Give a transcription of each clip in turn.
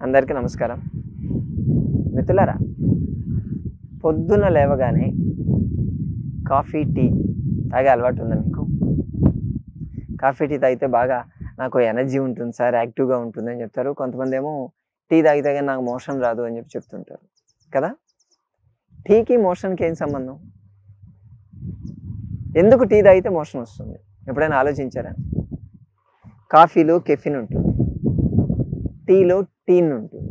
అందరికీ నమస్కారం మిత్రులారా పొద్దున లేవగానే కాఫీ టీ తాగే అలవాటు ఉందా మీకు కాఫీ టీ తాగితే బాగా నాకు ఎనర్జీ ఉంటుంది సార్ యాక్టివ్గా ఉంటుంది అని చెప్తారు కొంతమంది ఏమో టీ తాగితే కానీ నాకు మోషన్ రాదు అని చెప్పి చెప్తుంటారు కదా టీకి మోషన్కి ఏం సంబంధం ఎందుకు టీ తాగితే మోషన్ వస్తుంది ఎప్పుడైనా ఆలోచించారా కాఫీలో కెఫిన్ ఉంటుంది టీలో టీన్ ఉంటుంది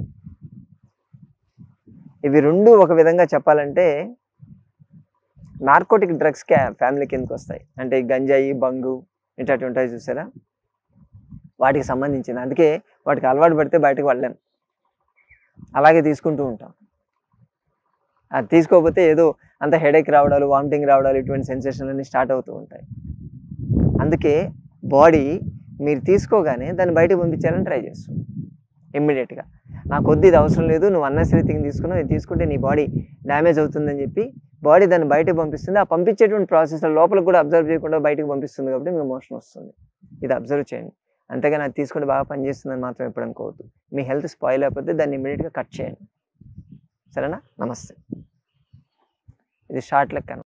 ఇవి రెండు ఒక విధంగా చెప్పాలంటే నార్కోటిక్ డ్రగ్స్ క్యా ఫ్యామిలీ కిందకి వస్తాయి అంటే గంజాయి బంగు ఇట్లాంటివి ఉంటాయి చూసారా వాటికి సంబంధించింది అందుకే వాటికి అలవాటు పడితే బయటకు వెళ్ళాం అలాగే తీసుకుంటూ ఉంటాం అది తీసుకోకపోతే ఏదో అంత హెడేక్ రావడాలు వామిటింగ్ రావడాలు ఇటువంటి సెన్సేషన్లు అన్నీ స్టార్ట్ అవుతూ ఉంటాయి అందుకే బాడీ మీరు తీసుకోగానే దాన్ని బయటకు పంపించాలని ట్రై చేస్తుంది ఇమ్మీడియట్గా నాకు వద్దు ఇది అవసరం లేదు నువ్వు అన్నసరీ థింగ్ తీసుకున్నావు ఇది తీసుకుంటే నీ బాడీ డ్యామేజ్ అవుతుందని చెప్పి బాడీ దాన్ని బయటకు పంపిస్తుంది ఆ పంపించేటువంటి ప్రాసెస్ లోపల కూడా అబ్జర్వ్ చేయకుండా బయటకు పంపిస్తుంది కాబట్టి మీకు మోషన్ వస్తుంది ఇది అబ్జర్వ్ చేయండి అంతేగాని అది తీసుకుంటే బాగా పనిచేస్తుందని మాత్రం ఎప్పుడు అనుకోవద్దు మీ హెల్త్ స్పాయిల్ అయిపోతే దాన్ని ఇమ్మీడియట్గా కట్ చేయండి సరేనా నమస్తే ఇది షార్ట్ లెక్క